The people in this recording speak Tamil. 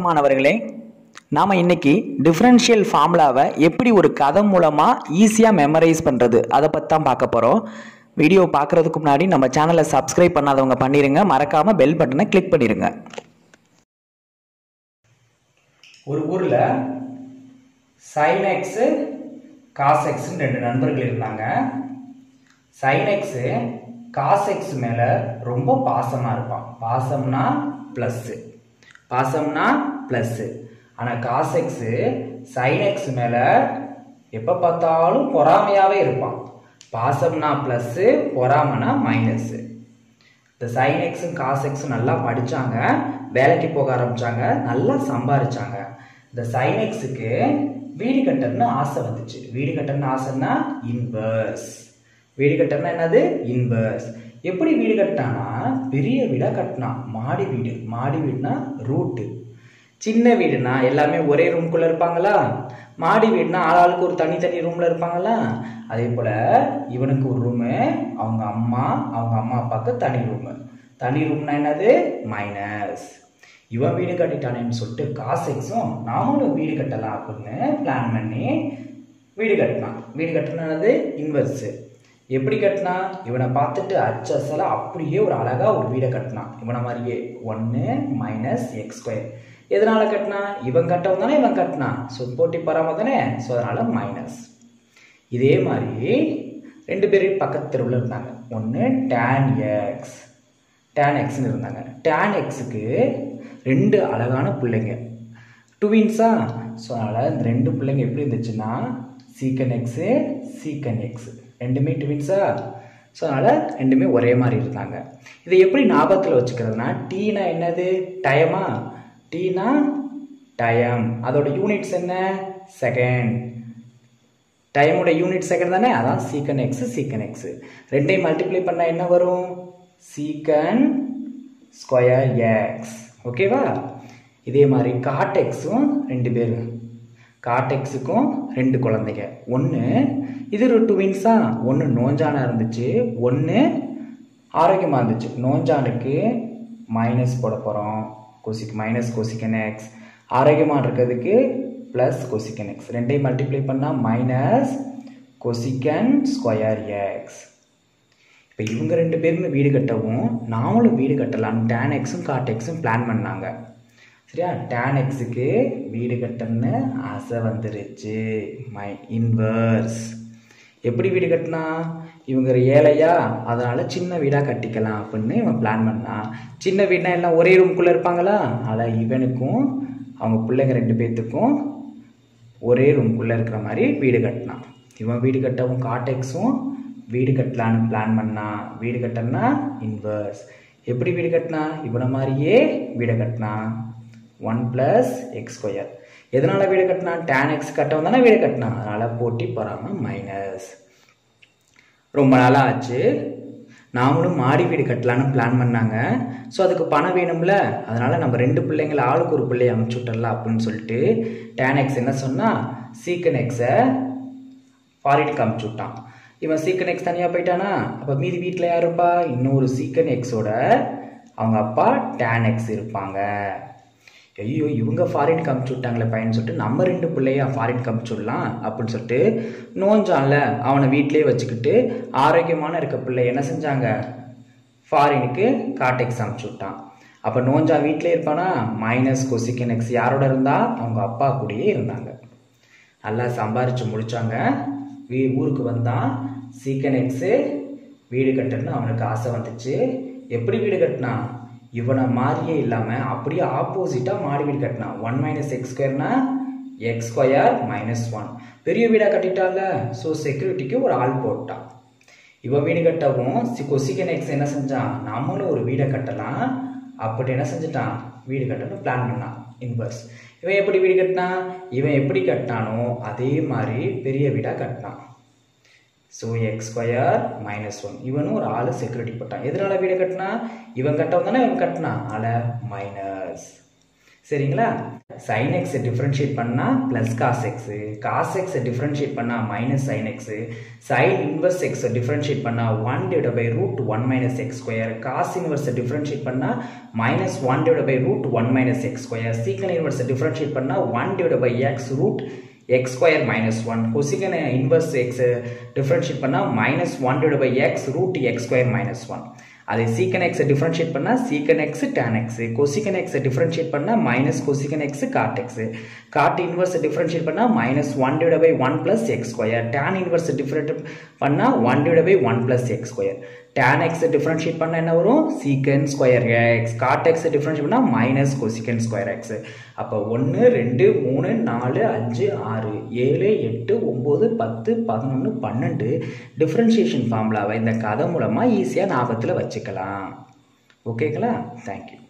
மாணவர்களே நாம் இன்னைக்கு டிஃப்ரென்ஷியல் ஃபார்முலாவை எப்படி ஒரு கதை மூலமாக ஈஸியாக மெமரைஸ் பண்ணுறது அதை பற்றி தான் பார்க்க போகிறோம் வீடியோ பார்க்குறதுக்கு முன்னாடி நம்ம சேனலை சப்ஸ்கிரைப் பண்ணாதவங்க பண்ணிடுங்க மறக்காமல் பெல் பட்டனை கிளிக் பண்ணிடுங்க ஒரு ஊரில் சைன் எக்ஸு காஸ் எக்ஸ்னு ரெண்டு நண்பர்கள் இருந்தாங்க சைன் எக்ஸு காஸ் எக்ஸ் மேலே ரொம்ப பாசமாக இருப்பான் பாசம்னா ப்ளஸ்ஸு பாசம்னா ப்ளஸ்ஸு ஆனால் காஸ் எக்ஸு சைன் எக்ஸ் மேலே எப்போ பார்த்தாலும் பொறாமையாகவே இருப்பான் பாசம்னா ப்ளஸ்ஸு பொறாமனா மைனஸ்ஸு இந்த சைன் எக்ஸும் காஸ் எக்ஸும் நல்லா படித்தாங்க வேலைக்கு போக ஆரம்பித்தாங்க நல்லா சம்பாரிச்சாங்க இந்த சைன் எக்ஸுக்கு வீடு கட்டணும்னு ஆசை வந்துச்சு வீடு கட்டணும்னு ஆசைன்னா இன்வர்ஸ் வீடு கட்டணும்னா என்னது இன்வர்ஸ் எப்படி வீடு கட்டினானா பெரிய வீடாக கட்டினான் மாடி வீடு மாடி வீடுனா ரூட்டு சின்ன வீடுனா எல்லாமே ஒரே ரூம்குள்ளே இருப்பாங்களா மாடி வீடுனா ஆளாளுக்கு ஒரு தனித்தனி ரூமில் இருப்பாங்களா அதே போல் இவனுக்கு ஒரு ரூமு அவங்க அம்மா அவங்க அம்மா அப்பாவுக்கு தனி ரூமு தனி ரூம்னா என்னது மைனஸ் இவன் வீடு கட்டிட்டானேன்னு சொல்லிட்டு காசு எக்ஸும் நாமளும் வீடு கட்டலாம் அப்படின்னு பிளான் பண்ணி வீடு கட்டினான் வீடு கட்டினது இன்வெர்ஸு எப்படி கட்டினா இவனை பார்த்துட்டு அச்சசல அப்படியே ஒரு அழகா ஒரு வீடை கட்டினான் இவனை மாதிரியே ஒன்று மைனஸ் எக்ஸ் ஸ்கொயர் எதனால கட்டினா இவன் கட்டவும் தானே இவன் கட்டினான் ஸோ போட்டி பராம தானே ஸோ அதனால மைனஸ் இதே மாதிரி ரெண்டு பேரும் பக்கத்து தெருவில் இருந்தாங்க ஒன்று டேன் எக்ஸ் டேன் எக்ஸ்னு இருந்தாங்க டேன் எக்ஸுக்கு ரெண்டு அழகான பிள்ளைங்க டுவின்ஸா ஸோ அதனால் இந்த ரெண்டு பிள்ளைங்க எப்படி இருந்துச்சுன்னா சீக்கன் எக்ஸு சீக்கன் எக்ஸ் ரெண்டுமே டுவின்ஸா ஸோ அதனால் ரெண்டுமே ஒரே மாதிரி இருந்தாங்க இதை எப்படி ஞாபகத்தில் வச்சுக்கிறதுனா டீனா என்னது டயமா டீனா டயம் அதோட யூனிட்ஸ் என்ன செகண்ட் டைமோட யூனிட் செகண்ட் தானே அதான் சீக்கன் எக்ஸ் சீக்கன் எக்ஸ் ரெண்டையும் மல்டிப்ளை பண்ணால் என்ன வரும் சீக்கன் ஸ்கொயர் எக்ஸ் ஓகேவா இதே மாதிரி காட்டெக்ஸும் ரெண்டு பேர் காட்டெக்ஸுக்கும் ரெண்டு குழந்தைங்க ஒன்று இது ஒரு டுவின்ஸா ஒன்று நோஞ்சானா இருந்துச்சு ஒன்று ஆரோக்கியமாக இருந்துச்சு நோஞ்சானுக்கு மைனஸ் போட போகிறோம் கொசிக் மைனஸ் கொசிக்கன் எக்ஸ் ஆரோக்கியமாக இருக்கிறதுக்கு ப்ளஸ் கொசிக்கன் எக்ஸ் ரெண்டையும் மல்டிப்ளை பண்ணால் மைனஸ் கொசிக்கன் ஸ்கொயர் எக்ஸ் இப்போ இவங்க ரெண்டு பேருமே வீடு கட்டவும் நாமளும் வீடு கட்டலாம் டேன் எக்ஸும் காட் எக்ஸும் பிளான் பண்ணாங்க சரியா டேன் எக்ஸுக்கு வீடு கட்டணும்னு ஆசை வந்துருச்சு மை இன்வர்ஸ் எப்படி வீடு கட்டினா இவங்க ஏழையா அதனால சின்ன வீடாக கட்டிக்கலாம் அப்படின்னு இவன் பிளான் பண்ணான் சின்ன வீடுனா எல்லாம் ஒரே ரூம்குள்ளே இருப்பாங்களா அதில் இவனுக்கும் அவங்க பிள்ளைங்க ரெண்டு பேர்த்துக்கும் ஒரே ரூம்குள்ளே இருக்கிற மாதிரி வீடு கட்டினான் இவன் வீடு கட்டவும் காட்டெக்ஸும் வீடு கட்டலான்னு பிளான் பண்ணான் வீடு கட்டனா இன்வர்ஸ் எப்படி வீடு கட்டினா இவனை மாதிரியே வீடை கட்டினா ஒன் ப்ளஸ் எக்ஸ் ஸ்கொயர் எதனால் வீடு கட்டினா டேன் எக்ஸ் கட்டவும் தானே வீடு கட்டினா அதனால் போட்டி போகாமல் மைனஸ் ரொம்ப நாளாக ஆச்சு நாமளும் மாடி வீடு கட்டலான்னு பிளான் பண்ணாங்க ஸோ அதுக்கு பணம் வேணும்ல அதனால் நம்ம ரெண்டு பிள்ளைங்கள ஆளுக்கு ஒரு பிள்ளைய அமுச்சு விட்டுறலாம் அப்படின்னு சொல்லிட்டு டேன் எக்ஸ் என்ன சொன்னால் சீக்கன் எக்ஸை ஃபாரினுக்கு அமுச்சு விட்டான் இவன் சீக்கன் எக்ஸ் தனியாக போயிட்டானா அப்போ மீதி வீட்டில் யார் இருப்பா இன்னொரு சீக்கன் எக்ஸோட அவங்க அப்பா டேன் எக்ஸ் இருப்பாங்க ஐயோ இவங்க ஃபாரின் கமிச்சு விட்டாங்களே பையன் சொல்லிட்டு நம்ம ரெண்டு பிள்ளைய ஃபாரின் கமிச்சு விடலாம் அப்படின்னு சொல்லிட்டு நோஞ்சான்ல அவனை வீட்டிலே வச்சுக்கிட்டு ஆரோக்கியமான இருக்க பிள்ளை என்ன செஞ்சாங்க ஃபாரினுக்கு காட்டெக்ஸ் அமுச்சு விட்டான் அப்போ நோஞ்சா வீட்டிலே இருப்பானா மைனஸ் கொசிக்கன் எக்ஸ் யாரோட இருந்தா அவங்க அப்பா கூடயே இருந்தாங்க நல்லா சம்பாரிச்சு முடிச்சாங்க வீ ஊருக்கு வந்தான் சீக்கன் எக்ஸு வீடு கட்டணும்னு அவனுக்கு ஆசை வந்துச்சு எப்படி வீடு கட்டினான் இவனை மாதிரியே இல்லாமல் அப்படியே ஆப்போசிட்டாக மாடி வீடு கட்டினான் ஒன் மைனஸ் எக்ஸ் ஸ்கொயர்னா எக்ஸ் ஸ்கொயர் மைனஸ் ஒன் பெரிய வீடாக கட்டிட்டாங்க ஸோ செக்யூரிட்டிக்கு ஒரு ஆள் போட்டான் இவன் வீடு கட்டவும் கொசிகன் எக்ஸ் என்ன செஞ்சான் நம்மளும் ஒரு வீடை கட்டலாம் அப்படி என்ன செஞ்சுட்டான் வீடு கட்டணும் பிளான் பண்ணான் இன்வர்ஸ் இவன் எப்படி வீடு கட்டினான் இவன் எப்படி கட்டினானோ அதே மாதிரி பெரிய வீடாக கட்டினான் so x square minus one இவனும் ஒரு ஆள் செக்யூரிட்டி போட்டான் எதனால வீடு கட்டினா இவன் கட்டவும் தானே இவன் கட்டினான் ஆல மைனஸ் சரிங்களா சைன் எக்ஸை டிஃப்ரென்ஷியேட் பண்ணால் ப்ளஸ் காஸ் எக்ஸு காஸ் எக்ஸை டிஃப்ரென்ஷியேட் பண்ணால் minus sine x sine inverse எக்ஸை டிஃப்ரென்ஷியேட் பண்ணால் one divide by root one minus x square cos இன்வர்ஸை டிஃப்ரென்ஷியேட் பண்ணால் minus one divide by root one minus x square secant இன்வர்ஸை டிஃப்ரென்ஷியேட் பண்ணால் one divide by x root x square minus one cosecant inverse x differentiate பண்ணால் minus one divide by x root x square minus one அதை சீக்கன் எக்ஸை டிஃப்ரென்ஷியேட் பண்ணால் சீக்கன் எக்ஸ் டேன் எக்ஸ் கொசிகன் எக்ஸை டிஃப்ரென்ஷியேட் பண்ணால் minus cosecant x cot x cot inverse differentiate பண்ணால் minus one divide by one plus x square tan inverse differentiate பண்ணால் one divide by one plus x square tan x differentiate பண்ணால் என்ன வரும் secant square x cot x differentiate பண்ணால் மைனஸ் கொசிகன் ஸ்கொயர் எக்ஸ் அப்போ ஒன்று ரெண்டு மூணு நாலு அஞ்சு ஆறு ஏழு எட்டு ஒம்பது பத்து பதினொன்று பன்னெண்டு டிஃப்ரென்ஷியேஷன் ஃபார்முலாவை இந்த கதை மூலமாக ஈஸியாக ஞாபகத்தில் வச்சுக்கலாம் ஓகேங்களா தேங்க்யூ